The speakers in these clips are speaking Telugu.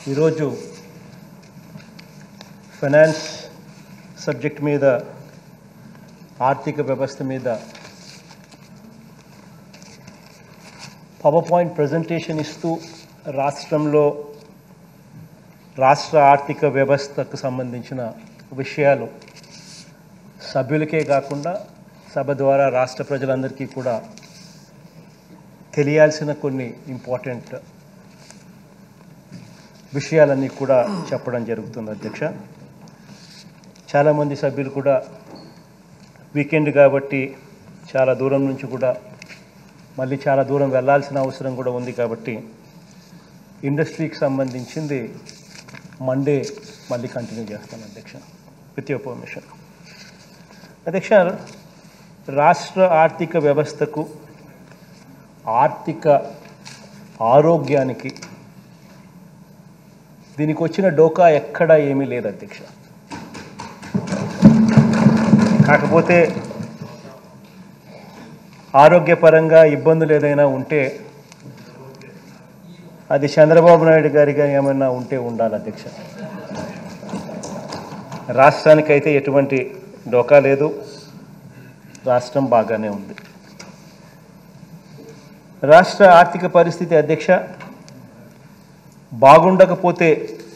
ఈరోజు ఫైనాన్స్ సబ్జెక్ట్ మీద ఆర్థిక వ్యవస్థ మీద పవర్ పాయింట్ ప్రజెంటేషన్ ఇస్తూ రాష్ట్రంలో రాష్ట్ర ఆర్థిక వ్యవస్థకు సంబంధించిన విషయాలు సభ్యులకే కాకుండా సభ ద్వారా రాష్ట్ర ప్రజలందరికీ కూడా తెలియాల్సిన కొన్ని ఇంపార్టెంట్ విషయాలన్నీ కూడా చెప్పడం జరుగుతుంది అధ్యక్ష చాలామంది సభ్యులు కూడా వీకెండ్ కాబట్టి చాలా దూరం నుంచి కూడా మళ్ళీ చాలా దూరం వెళ్ళాల్సిన అవసరం కూడా ఉంది కాబట్టి ఇండస్ట్రీకి సంబంధించింది మండే మళ్ళీ కంటిన్యూ చేస్తాను అధ్యక్ష విత్ యువర్ పర్మిషన్ అధ్యక్ష రాష్ట్ర ఆర్థిక వ్యవస్థకు ఆర్థిక ఆరోగ్యానికి దీనికి వచ్చిన డోకా ఎక్కడా ఏమీ లేదు అధ్యక్ష కాకపోతే ఆరోగ్యపరంగా ఇబ్బందులు ఏదైనా ఉంటే అది చంద్రబాబు నాయుడు గారిగా ఏమైనా ఉంటే ఉండాలి అధ్యక్ష రాష్ట్రానికైతే ఎటువంటి డోకా లేదు రాష్ట్రం బాగానే ఉంది రాష్ట్ర ఆర్థిక పరిస్థితి అధ్యక్ష బాగుండకపోతే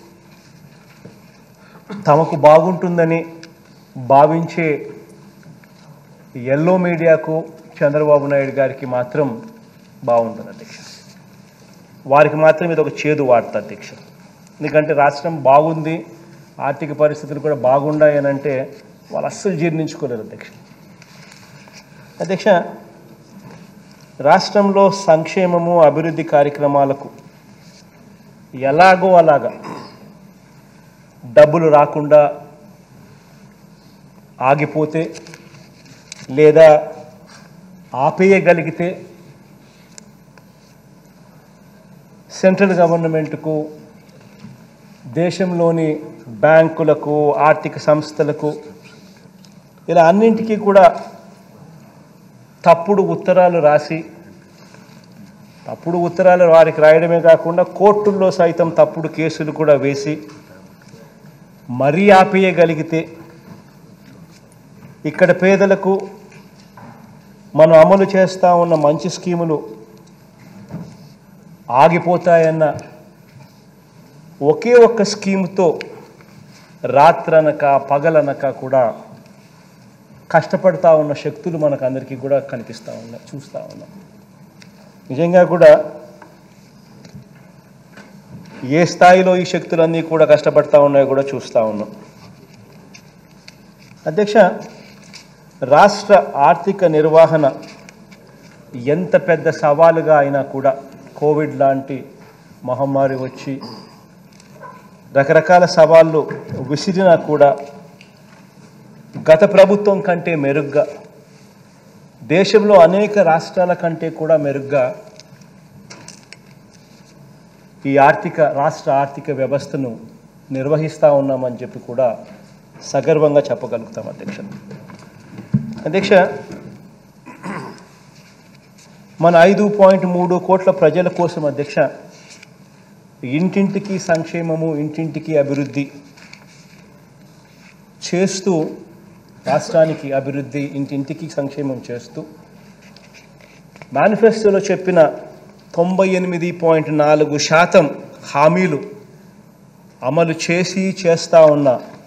తమకు బాగుంటుందని భావించే ఎల్లో మీడియాకు చంద్రబాబు నాయుడు గారికి మాత్రం బాగుంటుంది అధ్యక్ష వారికి మాత్రం ఇది ఒక చేదు వార్త అధ్యక్ష ఎందుకంటే రాష్ట్రం బాగుంది ఆర్థిక పరిస్థితులు కూడా బాగున్నాయి అని అంటే వాళ్ళు అస్సలు జీర్ణించుకోలేరు అధ్యక్ష అధ్యక్ష రాష్ట్రంలో సంక్షేమము అభివృద్ధి కార్యక్రమాలకు ఎలాగో అలాగా డబ్బులు రాకుండా ఆగిపోతే లేదా ఆపేయగలిగితే సెంట్రల్ గవర్నమెంట్కు దేశంలోని బ్యాంకులకు ఆర్థిక సంస్థలకు ఇలా అన్నింటికీ కూడా తప్పుడు ఉత్తరాలు రాసి తప్పుడు ఉత్తరాలు వారికి రాయడమే కాకుండా కోర్టుల్లో సైతం తప్పుడు కేసులు కూడా వేసి మరీ ఆపేయగలిగితే ఇక్కడ పేదలకు మనం అమలు చేస్తూ ఉన్న మంచి స్కీములు ఆగిపోతాయన్న ఒకే ఒక్క స్కీముతో రాత్రనక పగలనక కూడా కష్టపడతా ఉన్న శక్తులు మనకు అందరికీ కూడా కనిపిస్తూ ఉన్నాయి చూస్తూ ఉన్నాం నిజంగా కూడా ఏ స్థాయిలో ఈ శక్తులన్నీ కూడా కష్టపడతా ఉన్నాయో కూడా చూస్తూ ఉన్నాం అధ్యక్ష రాష్ట్ర ఆర్థిక నిర్వహణ ఎంత పెద్ద సవాలుగా అయినా కూడా కోవిడ్ లాంటి మహమ్మారి వచ్చి రకరకాల సవాళ్ళు విసిరినా కూడా గత ప్రభుత్వం కంటే మెరుగ్గా దేశంలో అనేక రాష్ట్రాల కంటే కూడా మెరుగ్గా ఈ ఆర్థిక రాష్ట్ర ఆర్థిక వ్యవస్థను నిర్వహిస్తూ ఉన్నామని చెప్పి కూడా సగర్వంగా చెప్పగలుగుతాం అధ్యక్ష అధ్యక్ష మన ఐదు పాయింట్ మూడు కోట్ల ప్రజల కోసం అధ్యక్ష ఇంటింటికి సంక్షేమము ఇంటింటికి అభివృద్ధి చేస్తూ రాష్ట్రానికి అభివృద్ధి ఇంటింటికి సంక్షేమం చేస్తూ మేనిఫెస్టోలో చెప్పిన తొంభై ఎనిమిది పాయింట్ నాలుగు శాతం హామీలు అమలు చేసి చేస్తూ ఉన్న